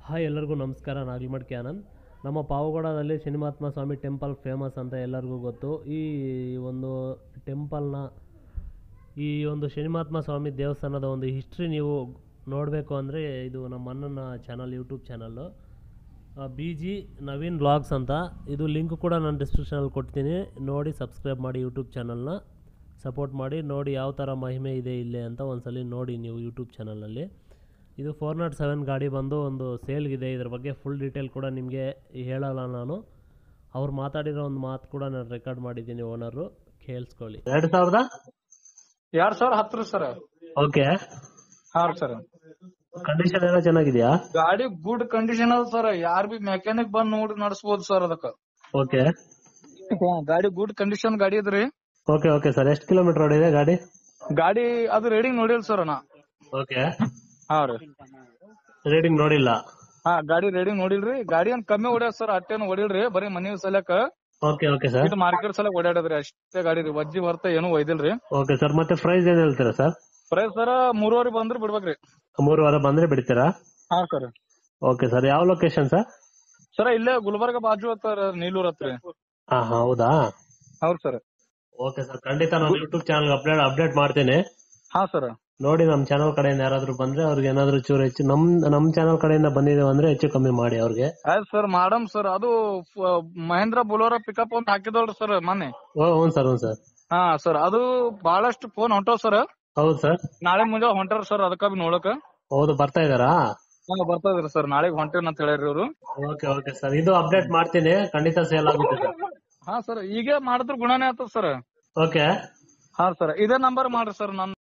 hi ಎಲ್ಲರಿಗೂ ನಮಸ್ಕಾರ ನಾಗಲಮಡ್ಕೆ ಆನಂದ್ ನಮ್ಮ ಪಾವಗಡದಲ್ಲಿ ಶನಿಮಹಾತ್ಮ ಸ್ವಾಮಿ ಟೆಂಪಲ್ ಫೇಮಸ್ ಅಂತ ಎಲ್ಲರಿಗೂ ಗೊತ್ತು ಈ ಒಂದು ಟೆಂಪಲ್ನ ಈ ಒಂದು ಶನಿಮಹಾತ್ಮ ಸ್ವಾಮಿ ದೇವಸ್ಥಾನದ ಒಂದು ಹಿಸ್ಟ್ರಿ ನೀವು ನೋಡಬೇಕು ಅಂದರೆ ಇದು ನಮ್ಮ ಅಣ್ಣನ channel YouTube channel B G Naveen vlogs ಅಂತ ಇದು ಲಿಂಕ್ ಕೂಡ ನಾನು ಡಿಸ್ಕ್ರಿಪ್ಷನಲ್ಲಿ ಕೊಡ್ತೀನಿ ನೋಡಿ ಸಬ್ಸ್ಕ್ರೈಬ್ ಮಾಡಿ ಯೂಟ್ಯೂಬ್ ಚಾನಲ್ನ ಸಪೋರ್ಟ್ ಮಾಡಿ ನೋಡಿ ಯಾವ ಥರ ಮಹಿಮೆ ಇದೆ ಇಲ್ಲೇ ಅಂತ ಒಂದ್ಸಲಿ ನೋಡಿ ನೀವು ಯೂಟ್ಯೂಬ್ ಚಾನಲಲ್ಲಿ ಇದು ಫೋರ್ ನಾಟ್ ಸೆವೆನ್ ಗಾಡಿ ಬಂದು ಒಂದು ಸೇಲ್ಗಿದೆ ಇದ್ರ ಬಗ್ಗೆ ಫುಲ್ ಡೀಟೇಲ್ ಕೂಡ ನಿಮಗೆ ಹೇಳಲ್ಲ ನಾನು ಅವ್ರು ಮಾತಾಡಿರೋ ಒಂದು ಮಾತು ಕೂಡ ನಾನು ರೆಕಾರ್ಡ್ ಮಾಡಿದ್ದೀನಿ ಓನರು ಕೇಳಿಸ್ಕೊಳ್ಳಿ ಎರಡು ಸಾವಿರದ ಎರಡ್ ಸಾವಿರ ಹತ್ತು ಸರ್ ಓಕೆ ಹಾ ಸರ್ ಕಂಡೀಷನ್ ಎಲ್ಲ ಚೆನ್ನಾಗಿದೆಯಾ ಗಾಡಿ ಗುಡ್ ಕಂಡೀಷನ್ ಅದ ಸರ್ ಯಾರ್ ಬಿ ಮೆಕ್ಯಾನಿಕ್ ಬಂದ್ ನೋಡಿ ನಡ್ಸ್ಬೋದು ಸರ್ ಅದಕ್ಕ ಓಕೆ ಗಾಡಿ ಗುಡ್ ಕಂಡೀಷನ್ ಗಾಡಿ ಅದ್ರಿ ಓಕೆ ಓಕೆ ಸರ್ ಎಷ್ಟು ಕಿಲೋಮೀಟರ್ ಓಡಿದೆ ಗಾಡಿ ಗಾಡಿ ಅದು ರೇಡಿಂಗ್ ನೋಡಿಲ್ ಸರ್ ನಾ ಓಕೆ ಹಾ ರೀ ರೇಟಿಂಗ್ ನೋಡಿಲ್ಲ ಹಾ ಗಾಡಿ ರೇಡಿಂಗ್ ನೋಡಿಲ್ರಿ ಗಾಡಿ ಏನ್ ಕಮ್ಮಿ ಹೊಡ್ಯಾದ ಸರ್ ಅಟ್ಟೇನು ಹೊಡಿಲ್ರಿ ಬರೀ ಮನಿ ಸಲಕ ಓಕೆ ಓಕೆ ಸರ್ ಇದು ಮಾರ್ಕೆಟ್ ಸಲಕ್ ಓಡಾಡದ್ರಿ ಅಷ್ಟೇ ಗಾಡಿ ರೀ ವಜ್ಜಿ ಬರ್ತ ಏನು ಒಯ್ದಿಲ್ರಿ ಓಕೆ ಸರ್ ಮತ್ತೆ ಪ್ರೈಸ್ ಏನ್ ಹೇಳ್ತೀರಾ ಸರ್ ಪ್ರೈಸ್ ಸರ್ ಮೂರುವರೆ ಬಂದ್ರ ಬಿಡ್ಬೇಕ್ರಿ ಮೂರು ವಾರ ಬಂದ್ರೆ ಬಿಡ್ತೀರಾ ಹಾ ಸರ್ ಓಕೆ ಸರ್ ಯಾವ ಲೊಕೇಶನ್ ಸರ್ ಸರ್ ಇಲ್ಲೇ ಗುಲ್ಬರ್ಗ ಬಾಜು ಹತ್ತಾರ ನೀಲೂರ್ ಹತ್ರಿ ಹಾ ಹೌದಾ ಹೌದ್ ಸರ್ ಓಕೆ ಸರ್ ಖಂಡಿತ ನಾನು ಯೂಟ್ಯೂಬ್ ಚಾನಲ್ ಅಪ್ಡೇಟ್ ಅಪ್ಡೇಟ್ ಮಾಡ್ತೇನೆ ಹಾ ಸರ್ ನೋಡಿ ನಮ್ಮ ಚಾನಲ್ ಕಡೆಯಿಂದ ಯಾರಾದ್ರೂ ಬಂದ್ರೆ ಅವ್ರಿಗೆ ಏನಾದ್ರು ಚೂರು ಹೆಚ್ಚು ನಮ್ ನಮ್ ಚಾನಲ್ ಕಡೆಯಿಂದ ಬಂದಿದ್ದೇವೆ ಅಂದ್ರೆ ಹೆಚ್ಚು ಕಮ್ಮಿ ಮಾಡಿ ಅವ್ರಿಗೆ ಆಯ್ತು ಸರ್ ಮಾಡಮ್ ಸರ್ ಅದು ಫ- ಮಹೇಂದ್ರ ಬುಲೋರ ಪಿಕಪ್ ಅಂತ ಹಾಕಿದಲ್ರಿ ಸರ್ ಮೊನ್ನೆ ಓ ಹ್ಞೂ ಸರ್ ಹ್ಞೂ ಸರ್ ಹಾ ಸರ್ ಅದು ಬಹಳಷ್ಟು ಫೋನ್ ಹೊಂಟವ್ ಸರ್ ಹೌದು ಸರ್ ನಾಳೆ ಮುಂಜಾನೆ ಹೊಂಟಾರ ಸರ್ ಅದಕ್ಕ ಬಿ ನೋಡಕ ಹೌದು ಬರ್ತಾ ಇದಾರಾ ಹಾ ಬರ್ತದ್ರಿ ಸರ್ ನಾಳೆಗ್ ಹೊಂಟೇನ್ ಅಂತ ಹೇಳ್ಯಾರಿ ಇವ್ರು ಓಕೆ ಓಕೆ ಸರ್ ಇದು ಅಪ್ಡೇಟ್ ಮಾಡ್ತೀನಿ ಖಂಡಿತ ಸೇಲ್ ಆಗುತ್ತೆ ಸರ್ ಹಾ ಸರ್ ಈಗ ಮಾಡಿದ್ರ ಗುಣನೇ ಆತದ ಸರ್ ಓಕೆ ಹಾ ಸರ್ ಇದೇ ನಂಬರ್ ಮಾಡ್ರಿ ಸರ್ ನನ್